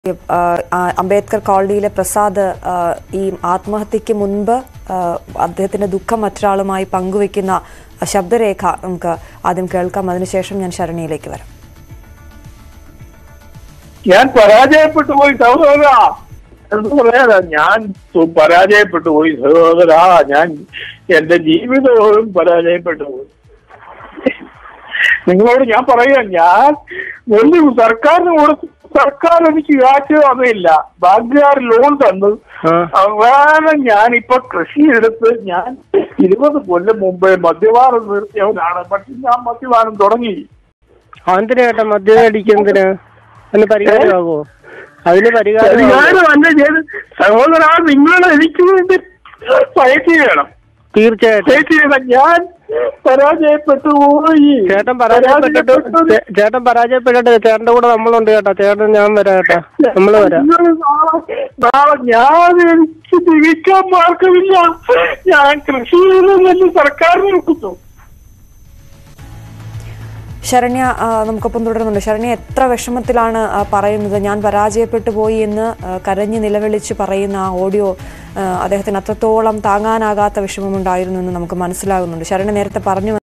ആ, ആ, അംബേദ്കർ കോളനിയിലെ പ്രസാദ് ആ, ഈ ആത്മഹത്യക്ക് മുൻപ് ആ, അദ്ദേഹത്തിന്റെ ദുഃഖം മറ്റൊരാളുമായി പങ്കുവെക്കുന്ന ആ ശബ്ദരേഖ നമുക്ക് ആദ്യം കേൾക്കാം അതിനുശേഷം ഞാൻ ശരണിയിലേക്ക് വരാം ഞാൻ പരാജയപ്പെട്ടു പോയി സഹോദര എന്ന് പറയാതാ ഞാൻ സു- പരാജയപ്പെട്ടു പോയി സഹോദര ഞാൻ എന്റെ ജീവിതവും പരാജയപ്പെട്ടു പോയി നിങ്ങളോട് ഞാൻ പറയാം ഞാൻ വലിയ സർക്കാരിന് കൊടുത്ത് സർക്കാർ എനിക്ക് കാശ് തന്നില്ല ബാങ്കുകാർ ലോൺ തന്നു അവസാനം ഞാനിപ്പോ കൃഷി എടുത്ത് ഞാൻ ഇരുപത് കൊല്ലം മുമ്പേ മദ്യപാനം നിർത്തിയവനാണ് പക്ഷെ ഞാൻ മദ്യപാനം തുടങ്ങി എന്തിനാ ചേട്ടാ മദ്യം അടിക്കുന്നതിന് അതിന് പരിഹാരമാകോ അതിന് പരിഹാരം പരിഹാരം അല്ല ചെയ്ത് സഹോദര നിങ്ങൾ എനിക്ക് വേണ്ടി ഫൈറ്റ് ചെയ്യണം തീർച്ചയായിട്ടും ഫൈറ്റ് ചെയ്യണം ഞാൻ പരാജയപ്പെട്ടു പോയി ചേട്ടൻ പരാജയപ്പെട്ടിട്ട് പരാജയപ്പെട്ടത് ചേ- ചേട്ടൻ പരാജയപ്പെട്ടിട്ട് ചേട്ടന്റെ കൂടെ നമ്മളുണ്ട് ചേട്ടാ ചേട്ടൻ ഞാൻ വരാം ചേട്ടാ നമ്മള് വരാം നിങ്ങൾ നാളെ നാളെ ഞാൻ എനിക്ക് ജീവിക്കാൻ മാർഗമില്ല ഞാൻ കൃഷി ചെയ്തതല്ലേ സർക്കാരിന് കൊടുത്തു ശരണ്യ ആ, നമുക്കൊപ്പം തുടരുന്നുണ്ട് ശരണ്യ എത്ര വിഷമത്തിലാണ് ആ, പറയുന്നത് ഞാൻ പരാജയപ്പെട്ടു പോയി എന്ന് ആ, കരഞ്ഞ് നിലവിളിച്ച് പറയുന്ന ആ ഓഡിയോ ആ, അദ്ദേഹത്തിന് അത്രത്തോളം താങ്ങാനാകാത്ത വിഷമമുണ്ടായിരുന്നു എന്ന് നമുക്ക് മനസ്സിലാകുന്നുണ്ട് ശരണ്യ നേരത്തെ പറഞ്ഞു